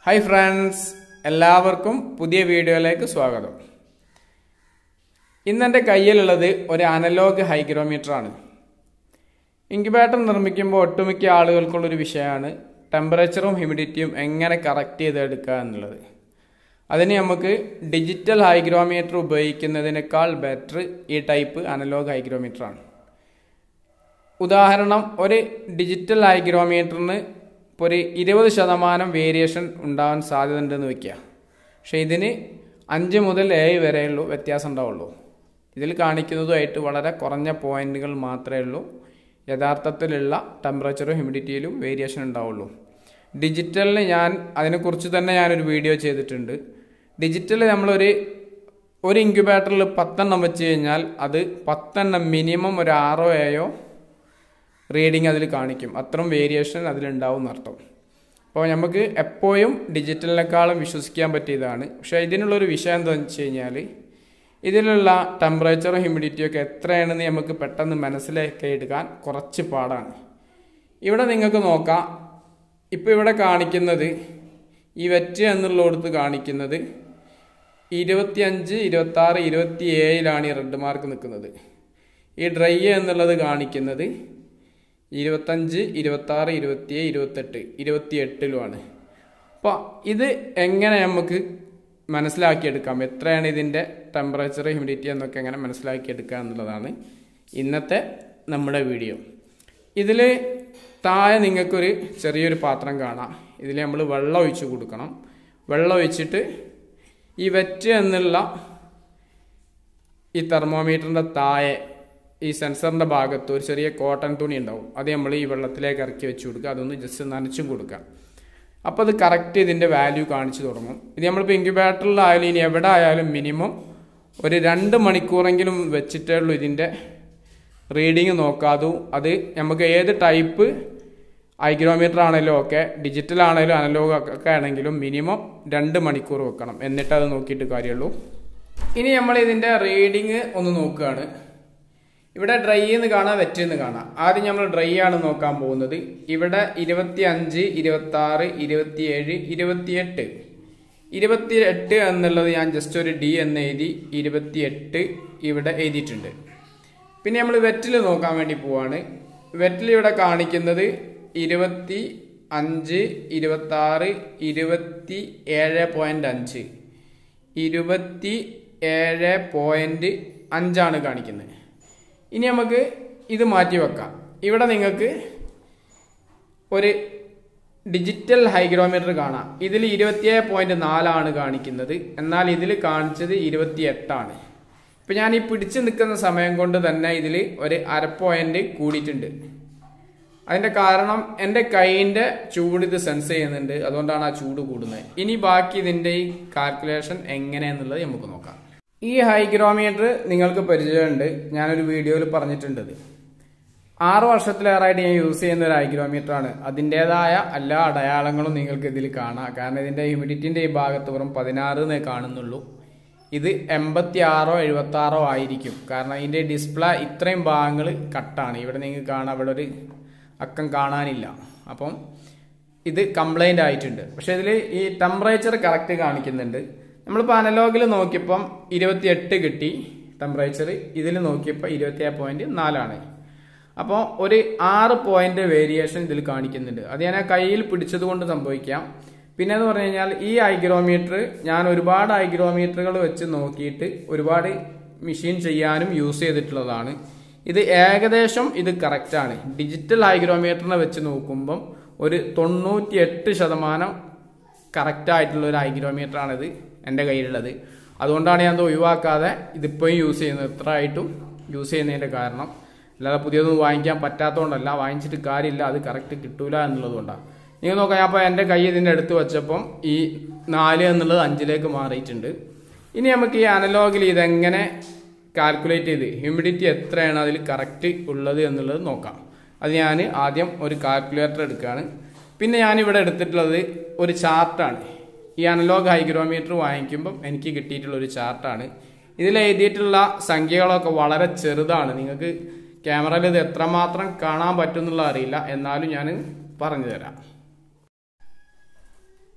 hi friends എല്ലാവർക്കും പുതിയ വീഡിയോയിലേക്ക് സ്വാഗതം ഇന്നെൻ്റെ കയ്യിലുള്ളത് ഒരു അനലോഗ് ഹൈഗ്രോമീറ്റർ ആണ് ഇൻക്യുബേറ്റർ നിർമ്മിക്കുമ്പോൾ ഒട്ടുമിക്ക ആളുകൾക്കുള്ളൊരു വിഷയമാണ് ടെമ്പറേച്ചറും ഹ്യൂമിഡിറ്റിയും എങ്ങനെ കറക്റ്റ് ചെയ്തെടുക്കുക എന്നുള്ളത് അതിന് നമുക്ക് ഡിജിറ്റൽ ഹൈഗ്രോമീറ്റർ ഉപയോഗിക്കുന്നതിനേക്കാൾ ബെറ്റർ ഈ ടൈപ്പ് അനലോഗ് ഹൈഗ്രോമീറ്റർ ആണ് ഉദാഹരണം ഒരു ഡിജിറ്റൽ ഹൈഗ്രോമീറ്ററിന് ഇപ്പോൾ ഒരു ഇരുപത് ശതമാനം വേരിയേഷൻ ഉണ്ടാവാൻ സാധ്യത ഉണ്ടെന്ന് വെക്കുക പക്ഷേ ഇതിന് അഞ്ച് മുതൽ ഏഴ് വരെയുള്ളൂ വ്യത്യാസം ഉണ്ടാവുള്ളൂ ഇതിൽ കാണിക്കുന്നതുമായിട്ട് വളരെ കുറഞ്ഞ പോയിന്റുകൾ മാത്രമേ ഉള്ളൂ യഥാർത്ഥത്തിലുള്ള ടെമ്പറേച്ചറും ഹ്യൂമിഡിറ്റിയിലും വേരിയേഷൻ ഉണ്ടാവുള്ളൂ ഡിജിറ്റലിന് ഞാൻ അതിനെക്കുറിച്ച് തന്നെ ഞാനൊരു വീഡിയോ ചെയ്തിട്ടുണ്ട് ഡിജിറ്റൽ നമ്മളൊരു ഒരു ഇൻക്യുബേറ്ററിൽ പത്തെണ്ണം വെച്ച് കഴിഞ്ഞാൽ അത് പത്തെണ്ണം മിനിമം ഒരു ആറോ ഏഴോ റീഡിങ് അതിൽ കാണിക്കും അത്രയും വേരിയേഷൻ അതിലുണ്ടാവും എന്നർത്ഥം അപ്പോൾ നമുക്ക് എപ്പോഴും ഡിജിറ്റലിനേക്കാളും വിശ്വസിക്കാൻ പറ്റിയതാണ് പക്ഷേ ഇതിനുള്ളൊരു വിഷയം എന്താണെന്ന് വെച്ച് കഴിഞ്ഞാൽ ഇതിലുള്ള ടെമ്പറേച്ചറും ഹ്യൂമിഡിറ്റിയും ഒക്കെ എത്രയാണെന്ന് നമുക്ക് പെട്ടെന്ന് മനസ്സിലാക്കി എടുക്കാൻ കുറച്ച് പാടാണ് ഇവിടെ നിങ്ങൾക്ക് നോക്കാം ഇപ്പോൾ ഇവിടെ കാണിക്കുന്നത് ഈ വെറ്റ് എന്നുള്ളിടത്ത് കാണിക്കുന്നത് ഇരുപത്തിയഞ്ച് ഇരുപത്തി ആറ് ഇരുപത്തി ഏഴിലാണ് ഈ റെഡ് മാർക്ക് നിൽക്കുന്നത് ഈ ഡ്രൈ എന്നുള്ളത് കാണിക്കുന്നത് ഇരുപത്തഞ്ച് ഇരുപത്തി ആറ് ഇരുപത്തിയേഴ് ഇരുപത്തെട്ട് ഇരുപത്തി എട്ടിലുമാണ് അപ്പോൾ ഇത് എങ്ങനെ നമുക്ക് മനസ്സിലാക്കിയെടുക്കാം എത്രയാണ് ഇതിൻ്റെ ടെമ്പറേച്ചർ ഹ്യൂമിഡിറ്റി എന്നൊക്കെ എങ്ങനെ മനസ്സിലാക്കിയെടുക്കുക എന്നുള്ളതാണ് ഇന്നത്തെ നമ്മുടെ വീഡിയോ ഇതിൽ താഴെ നിങ്ങൾക്കൊരു ചെറിയൊരു പാത്രം കാണാം ഇതിൽ നമ്മൾ വെള്ളം ഒഴിച്ച് കൊടുക്കണം വെള്ളം ഒഴിച്ചിട്ട് ഈ വെറ്റ് എന്നുള്ള ഈ തെർമോമീറ്ററിൻ്റെ താഴെ ഈ സെൻസറിൻ്റെ ഭാഗത്ത് ഒരു ചെറിയ കോട്ടൺ തുണി ഉണ്ടാവും അത് നമ്മൾ ഈ വെള്ളത്തിലേക്ക് ഇറക്കി വെച്ച് കൊടുക്കുക അതൊന്ന് ജസ്റ്റ് നനച്ചും കൊടുക്കുക അപ്പോൾ അത് കറക്റ്റ് ഇതിൻ്റെ വാല്യൂ കാണിച്ചു തുടങ്ങും ഇത് നമ്മളിപ്പോൾ ഇൻക്യുബേറ്ററിലായാലും ഇനി എവിടെ ആയാലും മിനിമം ഒരു രണ്ട് മണിക്കൂറെങ്കിലും വെച്ചിട്ടേ ഉള്ളൂ ഇതിൻ്റെ റീഡിങ് നോക്കാതും അത് നമുക്ക് ഏത് ടൈപ്പ് ഐഗ്രോമീറ്റർ ആണെങ്കിലും ഒക്കെ ഡിജിറ്റൽ ആണെങ്കിലും അനലോഗ് ഒക്കെ ആണെങ്കിലും മിനിമം രണ്ട് മണിക്കൂർ വെക്കണം എന്നിട്ട് അത് നോക്കിയിട്ട് കാര്യമുള്ളൂ ഇനി നമ്മൾ ഇതിൻ്റെ റീഡിങ് ഒന്ന് നോക്കുകയാണ് ഇവിടെ ഡ്രൈ എന്ന് കാണാം വെറ്റ് എന്ന് കാണാം ആദ്യം നമ്മൾ ഡ്രൈ ആണ് നോക്കാൻ പോകുന്നത് ഇവിടെ ഇരുപത്തി അഞ്ച് ഇരുപത്തി ആറ് ഇരുപത്തിയേഴ് ഇരുപത്തിയെട്ട് ഇരുപത്തി എട്ട് എന്നുള്ളത് ഞാൻ ജസ്റ്റ് ഒരു ഡി എന്ന് എഴുതി ഇരുപത്തിയെട്ട് ഇവിടെ എഴുതിയിട്ടുണ്ട് പിന്നെ നമ്മൾ വെറ്റിൽ നോക്കാൻ വേണ്ടി പോവാണ് വെറ്റിൽ ഇവിടെ കാണിക്കുന്നത് ഇരുപത്തി അഞ്ച് ഇരുപത്തി ആറ് ഇരുപത്തി ഏഴ് പോയിന്റ് അഞ്ച് ഇരുപത്തി ഏഴ് പോയിന്റ് അഞ്ചാണ് കാണിക്കുന്നത് ഇനി നമുക്ക് ഇത് മാറ്റി വെക്കാം ഇവിടെ നിങ്ങൾക്ക് ഒരു ഡിജിറ്റൽ ഹൈഗ്രോമീറ്റർ കാണാം ഇതിൽ ഇരുപത്തിയേഴ് പോയിന്റ് നാലാണ് കാണിക്കുന്നത് എന്നാൽ ഇതിൽ കാണിച്ചത് ഇരുപത്തി എട്ടാണ് ഇപ്പം ഞാൻ ഈ പിടിച്ചു നിൽക്കുന്ന സമയം കൊണ്ട് തന്നെ ഇതിൽ ഒരു അര പോയിന്റ് കൂടിയിട്ടുണ്ട് അതിന്റെ കാരണം എൻ്റെ കൈയിൻ്റെ ചൂട് ഇത് സെൻസ് ചെയ്യുന്നുണ്ട് അതുകൊണ്ടാണ് ആ ചൂട് കൂടുന്നത് ഇനി ബാക്കി ഇതിൻ്റെ ഈ കാൽക്കുലേഷൻ എങ്ങനെയെന്നുള്ളത് നമുക്ക് നോക്കാം ഈ ഹൈഗ്രോമീറ്റർ നിങ്ങൾക്ക് പരിചയമുണ്ട് ഞാനൊരു വീഡിയോയിൽ പറഞ്ഞിട്ടുണ്ട് ഇത് ആറ് വർഷത്തിലേറായിട്ട് ഞാൻ യൂസ് ചെയ്യുന്ന ഒരു ഹൈഗ്രോമീറ്റർ ആണ് അതിൻ്റെതായ എല്ലാ അടയാളങ്ങളും നിങ്ങൾക്ക് ഇതിൽ കാണാം കാരണം ഇതിന്റെ ഹ്യൂമിഡിറ്റിന്റെ ഈ ഭാഗത്ത് വെറും പതിനാറ് എന്നേ കാണുന്നുള്ളൂ ഇത് എൺപത്തി ആറോ എഴുപത്തി ആറോ ആയിരിക്കും കാരണം ഇതിന്റെ ഡിസ്പ്ലേ ഇത്രയും ഭാഗങ്ങൾ കട്ടാണ് ഇവിടെ നിങ്ങൾക്ക് കാണാം ഇവിടെ ഒരു അക്കം കാണാനില്ല അപ്പം ഇത് കംപ്ലൈന്റ് ആയിട്ടുണ്ട് പക്ഷെ ഇതിൽ ഈ ടെമ്പറേച്ചർ കറക്റ്റ് കാണിക്കുന്നുണ്ട് നമ്മളിപ്പോൾ അനലോഗിൽ നോക്കിയപ്പം ഇരുപത്തിയെട്ട് കിട്ടി ടെമ്പറേച്ചർ ഇതിൽ നോക്കിയപ്പോൾ ഇരുപത്തിയേഴ് പോയിന്റ് നാലാണ് അപ്പോൾ ഒരു ആറ് പോയിന്റ് വേരിയേഷൻ ഇതിൽ കാണിക്കുന്നുണ്ട് അത് ഞാൻ ആ കയ്യിൽ പിടിച്ചത് കൊണ്ട് സംഭവിക്കാം പിന്നെ എന്ന് പറഞ്ഞു കഴിഞ്ഞാൽ ഈ ഐഗ്രോമീറ്റർ ഞാൻ ഒരുപാട് ഐഗ്രോമീറ്ററുകൾ വെച്ച് നോക്കിയിട്ട് ഒരുപാട് മെഷീൻ ചെയ്യാനും യൂസ് ചെയ്തിട്ടുള്ളതാണ് ഇത് ഏകദേശം ഇത് കറക്റ്റാണ് ഡിജിറ്റൽ ഹൈഗ്രോമീറ്ററിനെ വെച്ച് നോക്കുമ്പം ഒരു തൊണ്ണൂറ്റി എട്ട് ശതമാനം കറക്റ്റ് ആയിട്ടുള്ള ഒരു ഹൈഗ്രോമീറ്റർ ആണിത് എൻ്റെ കയ്യിലുള്ളത് അതുകൊണ്ടാണ് ഞാൻ അത് ഒഴിവാക്കാതെ ഇതിപ്പോഴും യൂസ് ചെയ്യുന്നത് ഇത്ര ആയിട്ടും യൂസ് ചെയ്യുന്നതിൻ്റെ കാരണം അല്ലാതെ പുതിയതൊന്നും വാങ്ങിക്കാൻ പറ്റാത്തതുകൊണ്ടല്ല വാങ്ങിച്ചിട്ട് കാര്യമില്ല അത് കറക്റ്റ് കിട്ടൂല എന്നുള്ളതുകൊണ്ടാണ് നിങ്ങൾ നോക്കാം അപ്പോൾ എൻ്റെ കൈ ഇതിൻ്റെ അടുത്ത് വെച്ചപ്പം ഈ നാല് എന്നുള്ളത് അഞ്ചിലേക്ക് മാറിയിട്ടുണ്ട് ഇനി നമുക്ക് ഈ അനലോഗിൽ ഇതെങ്ങനെ കാൽക്കുലേറ്റ് ചെയ്ത് ഹ്യൂമിഡിറ്റി എത്രയാണ് അതിൽ കറക്റ്റ് ഉള്ളത് എന്നുള്ളത് നോക്കാം അത് ഞാൻ ആദ്യം ഒരു കാൽക്കുലേറ്റർ എടുക്കുകയാണ് പിന്നെ ഞാനിവിടെ എടുത്തിട്ടുള്ളത് ഒരു ചാർട്ടാണ് ഈ അനലോഗ് ഹൈഗ്രോമീറ്റർ വാങ്ങിക്കുമ്പം എനിക്ക് കിട്ടിയിട്ടുള്ള ഒരു ചാർട്ടാണ് ഇതിൽ എഴുതിയിട്ടുള്ള സംഖ്യകളൊക്കെ വളരെ ചെറുതാണ് നിങ്ങൾക്ക് ക്യാമറയിൽ ഇത് എത്രമാത്രം കാണാൻ പറ്റുന്നുള്ള അറിയില്ല എന്നാലും ഞാൻ പറഞ്ഞു തരാം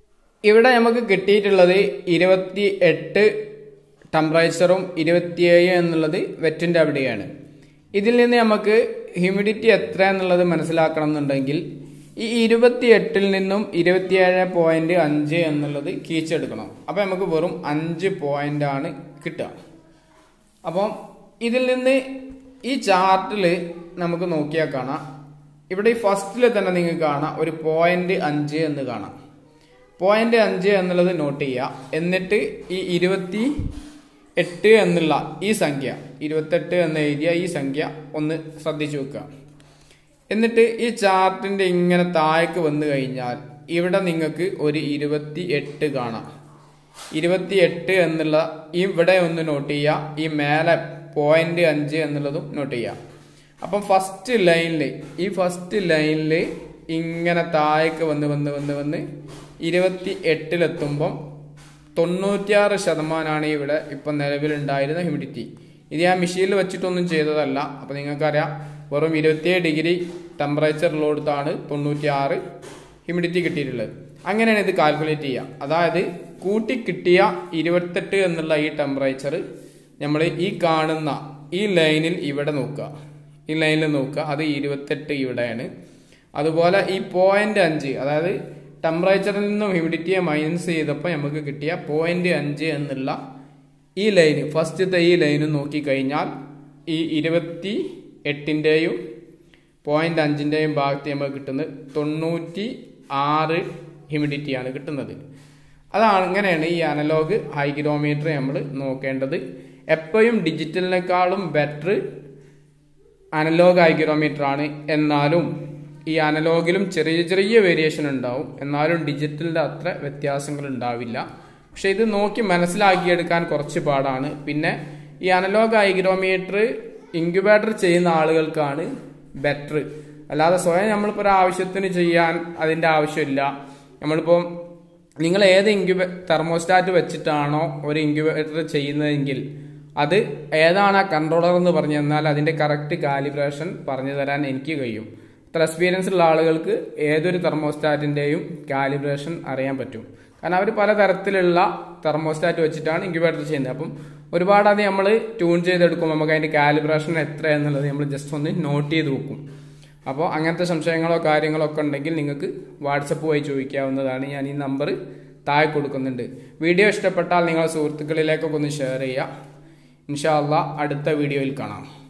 ഇവിടെ നമുക്ക് കിട്ടിയിട്ടുള്ളത് ഇരുപത്തി എട്ട് ടെമ്പറേച്ചറും ഇരുപത്തിയേഴ് എന്നുള്ളത് വെറ്റിൻ്റെ അവിടെയാണ് ഇതിൽ നിന്ന് നമുക്ക് ഹ്യൂമിഡിറ്റി എത്ര എന്നുള്ളത് മനസ്സിലാക്കണം എന്നുണ്ടെങ്കിൽ ഈ ഇരുപത്തി എട്ടിൽ നിന്നും ഇരുപത്തിയേഴ് പോയിന്റ് അഞ്ച് എന്നുള്ളത് കീച്ചെടുക്കണം അപ്പം നമുക്ക് വെറും അഞ്ച് പോയിന്റ് ആണ് കിട്ടുക അപ്പം ഇതിൽ നിന്ന് ഈ ചാർട്ടിൽ നമുക്ക് നോക്കിയാൽ കാണാം ഇവിടെ ഈ ഫസ്റ്റിൽ തന്നെ നിങ്ങൾക്ക് കാണാം ഒരു പോയിന്റ് അഞ്ച് എന്ന് കാണാം പോയിന്റ് അഞ്ച് എന്നുള്ളത് നോട്ട് ചെയ്യുക എന്നിട്ട് ഈ ഇരുപത്തി എട്ട് എന്നുള്ള ഈ സംഖ്യ ഇരുപത്തെട്ട് എന്ന് എഴുതിയ ഈ സംഖ്യ ഒന്ന് ശ്രദ്ധിച്ചു വെക്കുക എന്നിട്ട് ഈ ചാർട്ടിന്റെ ഇങ്ങനെ താഴേക്ക് വന്നു കഴിഞ്ഞാൽ ഇവിടെ നിങ്ങൾക്ക് ഒരു ഇരുപത്തി എട്ട് കാണാം ഇരുപത്തി എട്ട് എന്നുള്ള ഈ ഇവിടെ ഒന്ന് നോട്ട് ചെയ്യുക ഈ മേലെ പോയിന്റ് അഞ്ച് എന്നുള്ളതും നോട്ട് ചെയ്യുക അപ്പം ഫസ്റ്റ് ലൈനിൽ ഈ ഫസ്റ്റ് ലൈനിൽ ഇങ്ങനെ താഴേക്ക് വന്ന് വന്ന് വന്ന് വന്ന് ഇരുപത്തി എട്ടിലെത്തുമ്പം തൊണ്ണൂറ്റിയാറ് ശതമാനമാണ് ഇവിടെ ഇപ്പം നിലവിലുണ്ടായിരുന്ന ഹ്യൂമിഡിറ്റി ഇത് ഞാൻ മെഷീനിൽ വെച്ചിട്ടൊന്നും ചെയ്തതല്ല അപ്പം നിങ്ങൾക്കറിയാം വെറും ഇരുപത്തിയേഴ് ഡിഗ്രി ടെമ്പറേച്ചറിലോടുത്താണ് തൊണ്ണൂറ്റിയാറ് ഹ്യൂമിഡിറ്റി കിട്ടിയിട്ടുള്ളത് അങ്ങനെയാണ് ഇത് കാൽക്കുലേറ്റ് ചെയ്യുക അതായത് കൂട്ടി കിട്ടിയ ഇരുപത്തെട്ട് എന്നുള്ള ഈ ടെമ്പറേച്ചർ നമ്മൾ ഈ കാണുന്ന ഈ ലൈനിൽ ഇവിടെ നോക്കുക ഈ ലൈനിൽ നോക്കുക അത് ഇരുപത്തെട്ട് ഇവിടെയാണ് അതുപോലെ ഈ പോയിന്റ് അഞ്ച് അതായത് ടെമ്പറേച്ചറിൽ നിന്നും ഹ്യൂമിഡിറ്റിയെ മൈനസ് ചെയ്തപ്പോൾ നമുക്ക് കിട്ടിയ പോയിന്റ് അഞ്ച് എന്നുള്ള ഈ ലൈന് ഫസ്റ്റത്തെ ഈ ലൈന് നോക്കിക്കഴിഞ്ഞാൽ ഈ ഇരുപത്തി എട്ടിൻ്റെയും പോയിന്റ് അഞ്ചിൻ്റെയും ഭാഗത്ത് നമുക്ക് കിട്ടുന്നത് തൊണ്ണൂറ്റി ആറ് ഹ്യൂമിഡിറ്റിയാണ് കിട്ടുന്നത് അതാണ് ഇങ്ങനെയാണ് ഈ അനലോഗ് ഹൈഗ്രോമീറ്റർ നമ്മൾ നോക്കേണ്ടത് എപ്പോഴും ഡിജിറ്റലിനേക്കാളും ബെറ്റർ അനലോഗ് ഹൈഗ്രോമീറ്റർ ആണ് എന്നാലും ഈ അനലോഗിലും ചെറിയ ചെറിയ വേരിയേഷൻ ഉണ്ടാവും എന്നാലും ഡിജിറ്റലിൻ്റെ അത്ര വ്യത്യാസങ്ങൾ ഉണ്ടാവില്ല പക്ഷെ ഇത് നോക്കി മനസ്സിലാക്കിയെടുക്കാൻ കുറച്ച് പാടാണ് പിന്നെ ഈ അനലോഗ് ഹൈഗ്രോമീറ്റർ ഇൻക്യുബേറ്റർ ചെയ്യുന്ന ആളുകൾക്കാണ് ബെറ്റർ അല്ലാതെ സ്വയം നമ്മളിപ്പോൾ ഒരു ആവശ്യത്തിന് ചെയ്യാൻ അതിൻ്റെ ആവശ്യമില്ല നമ്മളിപ്പോൾ നിങ്ങൾ ഏത് ഇൻക്യുബേ തെർമോസ്റ്റാറ്റ് വെച്ചിട്ടാണോ ഒരു ഇൻക്യുബേറ്റർ ചെയ്യുന്നതെങ്കിൽ അത് ഏതാണ് ആ കൺട്രോളർ എന്ന് പറഞ്ഞു തന്നാൽ അതിന്റെ കറക്റ്റ് കാലിബ്രേഷൻ പറഞ്ഞു തരാൻ എനിക്ക് കഴിയും അത്ര എക്സ്പീരിയൻസ് ഉള്ള ആളുകൾക്ക് ഏതൊരു തെർമോസ്റ്റാറ്റിന്റെയും കാലിബ്രേഷൻ അറിയാൻ പറ്റും കാരണം അവർ പലതരത്തിലുള്ള തെർമോസ്റ്റാറ്റ് വെച്ചിട്ടാണ് ഇൻക്യുബേറ്റർ ചെയ്യുന്നത് അപ്പം ഒരുപാട് അത് നമ്മൾ ട്യൂൺ ചെയ്തെടുക്കും നമുക്ക് അതിന്റെ കാലിബ്രേഷൻ എത്ര എന്നുള്ളത് നമ്മൾ ജസ്റ്റ് ഒന്ന് നോട്ട് ചെയ്ത് വെക്കും അപ്പോൾ അങ്ങനത്തെ സംശയങ്ങളോ കാര്യങ്ങളോ ഒക്കെ ഉണ്ടെങ്കിൽ നിങ്ങൾക്ക് വാട്സപ്പ് വഴി ചോദിക്കാവുന്നതാണ് ഞാൻ ഈ നമ്പർ താഴെ കൊടുക്കുന്നുണ്ട് വീഡിയോ ഇഷ്ടപ്പെട്ടാൽ നിങ്ങൾ സുഹൃത്തുക്കളിലേക്കൊക്കെ ഒന്ന് ഷെയർ ചെയ്യുക ഇൻഷാ അള്ളാ അടുത്ത വീഡിയോയിൽ കാണാം